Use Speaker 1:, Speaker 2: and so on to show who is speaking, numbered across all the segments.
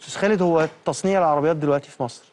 Speaker 1: استاذ خالد هو تصنيع العربيات دلوقتي في مصر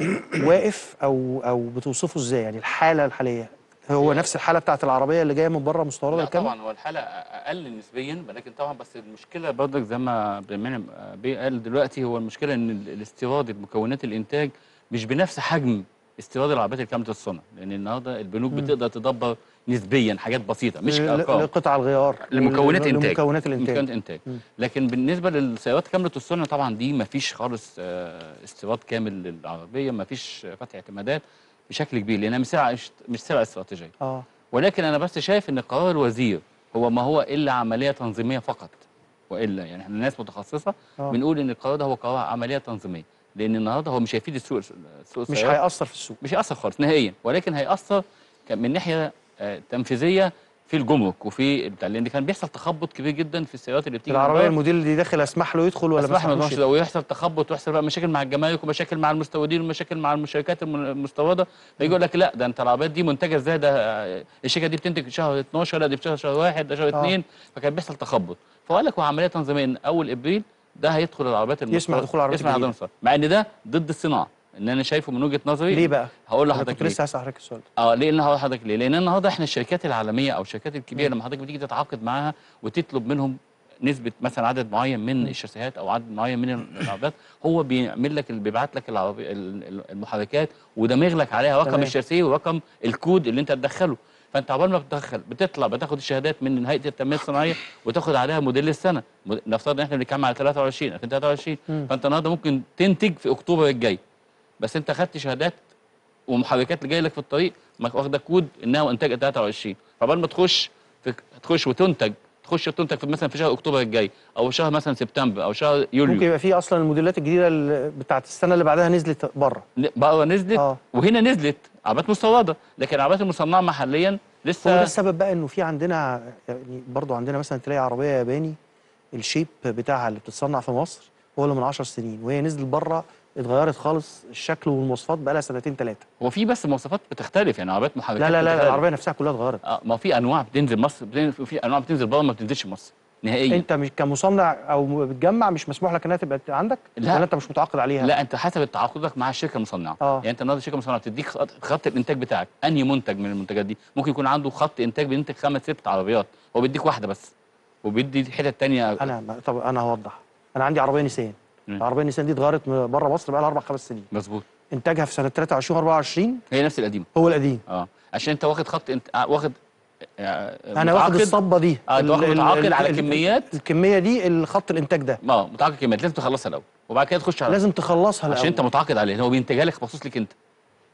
Speaker 1: واقف او او بتوصفه ازاي يعني الحاله الحاليه هو نفس الحاله بتاعت العربيه اللي جايه من بره مستورده
Speaker 2: لا
Speaker 1: بالكامل
Speaker 2: طبعا هو الحاله اقل نسبيا ولكن طبعا بس المشكله برضك زي ما عبد المنعم بيه قال دلوقتي هو المشكله ان ال- الاستيراد المكونات الانتاج مش بنفس حجم استيراد العربيات الكامله الصنع لان النهارده البنوك بتقدر تدبر نسبيا حاجات بسيطه مش
Speaker 1: ل-
Speaker 2: ارقام
Speaker 1: لقطع الغيار
Speaker 2: لمكونات انتاج
Speaker 1: لمكونات الانتاج
Speaker 2: مكونات انتاج لكن بالنسبه للسيارات كامله الصنع طبعا دي ما فيش خالص آه، استيراد كامل للعربيه ما فيش فتح اعتمادات بشكل كبير لانها مش سلعه مش سلعه استراتيجيه
Speaker 1: اه
Speaker 2: ولكن انا بس شايف ان قرار الوزير هو ما هو الا عمليه تنظيميه فقط والا يعني احنا ناس متخصصه
Speaker 1: آه.
Speaker 2: بنقول ان القرار ده هو قرار عمليه تنظيميه لان النهارده هو مش هيفيد السوق السوق
Speaker 1: مش
Speaker 2: السيارات.
Speaker 1: هيأثر في السوق
Speaker 2: مش هيأثر خالص نهائيا ولكن هيأثر ك- من ناحيه آه، تنفيذيه في الجمرك وفي بتاع لان كان بيحصل تخبط كبير جدا في السيارات اللي بتيجي من
Speaker 1: العربيه
Speaker 2: بره.
Speaker 1: الموديل اللي داخل اسمح له يدخل ولا ما
Speaker 2: اسمح
Speaker 1: اسمحلوش
Speaker 2: ما ده ويحصل تخبط ويحصل بقى مشاكل مع الجمارك ومشاكل مع المستوردين ومشاكل مع الشركات الم- المستورده فيجي يقول لك لا ده انت العربيات دي منتجه ازاي ده آه، الشركه دي بتنتج شهر 12 لا دي بتشتغل شهر واحد ده شهر
Speaker 1: آه.
Speaker 2: اثنين فكان بيحصل تخبط فقال لك هو عمليه تنظيميه ان اول ابريل ده هيدخل العربيات
Speaker 1: يسمح
Speaker 2: المستوردة-
Speaker 1: دخول العربيات
Speaker 2: يسمح
Speaker 1: الجديدة.
Speaker 2: دخول مع ان ده ضد الصناعه ان انا شايفه من وجهه نظري
Speaker 1: ليه بقى؟
Speaker 2: هقول
Speaker 1: انا
Speaker 2: لحضرتك
Speaker 1: كنت
Speaker 2: ليه.
Speaker 1: لسه هسأل حضرتك السؤال ده
Speaker 2: اه ليه لان هقول لحضرتك ليه؟ لان النهارده احنا الشركات العالميه او الشركات الكبيره لما حضرتك بتيجي تتعاقد معاها وتطلب منهم نسبه مثلا عدد معين من الشاسيهات او عدد معين من العربيات هو بيعمل لك بيبعت لك العربي ال- ال- المحركات ودمغ لك عليها رقم
Speaker 1: تمام.
Speaker 2: الشاسيه ورقم الكود اللي انت تدخله فانت عقبال ما بتدخل بتطلع بتاخد الشهادات من هيئه التنميه الصناعيه وتاخد عليها موديل السنه مود- نفترض ان احنا بنتكلم على 23 2023
Speaker 1: مم.
Speaker 2: فانت النهارده ممكن تنتج في اكتوبر الجاي بس انت خدت شهادات ومحركات اللي جايه لك في الطريق ما واخده كود انها انتاج 23 فقبل ما تخش في تخش وتنتج تخش تنتج في مثلا في شهر اكتوبر الجاي او شهر مثلا سبتمبر او شهر يوليو
Speaker 1: ممكن يبقى في اصلا الموديلات الجديده اللي بتاعت السنه اللي بعدها نزلت بره
Speaker 2: بره نزلت
Speaker 1: آه.
Speaker 2: وهنا نزلت عربيات مستورده لكن العربيات المصنعه محليا
Speaker 1: هو ده
Speaker 2: لسه
Speaker 1: السبب بقى انه في عندنا يعني برضو عندنا مثلا تلاقي عربيه ياباني الشيب بتاعها اللي بتتصنع في مصر هو اللي من 10 سنين وهي نزلت بره اتغيرت خالص الشكل والمواصفات بقى لها سنتين ثلاثه
Speaker 2: هو في بس مواصفات بتختلف يعني عربيات محركات
Speaker 1: لا لا لا
Speaker 2: بتختلف.
Speaker 1: العربيه نفسها كلها اتغيرت
Speaker 2: اه ما في انواع بتنزل مصر بتنزل في انواع بتنزل بره ما بتنزلش مصر نهائيا
Speaker 1: انت مش كمصنع او بتجمع مش مسموح لك انها تبقى عندك
Speaker 2: لا.
Speaker 1: ولا انت مش متعاقد عليها
Speaker 2: لا انت حسب تعاقدك مع الشركه المصنعه
Speaker 1: آه.
Speaker 2: يعني انت النهارده الشركه المصنعه بتديك خط, خط الانتاج بتاعك انهي منتج من المنتجات دي ممكن يكون عنده خط انتاج بينتج خمس ست عربيات هو بيديك واحده بس وبيدي حتت تانية
Speaker 1: انا طب انا هوضح انا عندي عربيه نيسان
Speaker 2: مم.
Speaker 1: العربيه نيسان دي اتغيرت بره مصر بقى لها اربع خمس سنين
Speaker 2: مظبوط
Speaker 1: انتاجها في سنه 23 24
Speaker 2: هي نفس القديمه
Speaker 1: هو القديم
Speaker 2: اه عشان انت واخد خط انت آه، واخد آه،
Speaker 1: انا واخد
Speaker 2: متعاقد-
Speaker 1: الصبه دي
Speaker 2: اه انت واخد
Speaker 1: ال- ال-
Speaker 2: متعاقد
Speaker 1: ال-
Speaker 2: على
Speaker 1: ال-
Speaker 2: كميات
Speaker 1: الكميه دي الخط الانتاج ده
Speaker 2: اه متعاقد كميات لازم تخلصها الاول وبعد كده تخش على
Speaker 1: لازم تخلصها
Speaker 2: عشان انت
Speaker 1: الأول.
Speaker 2: متعاقد عليه هو بينتجها لك مخصوص لك انت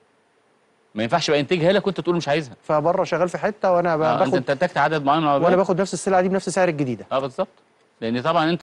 Speaker 2: ما ينفعش بقى ينتجها لك وانت تقول مش عايزها
Speaker 1: فبره شغال في حته وانا ب-
Speaker 2: آه انت
Speaker 1: باخد
Speaker 2: انت انتجت عدد معين من
Speaker 1: وانا
Speaker 2: العربيات
Speaker 1: باخد نفس السلعه دي بنفس سعر الجديده
Speaker 2: اه بالظبط لان طبعا انت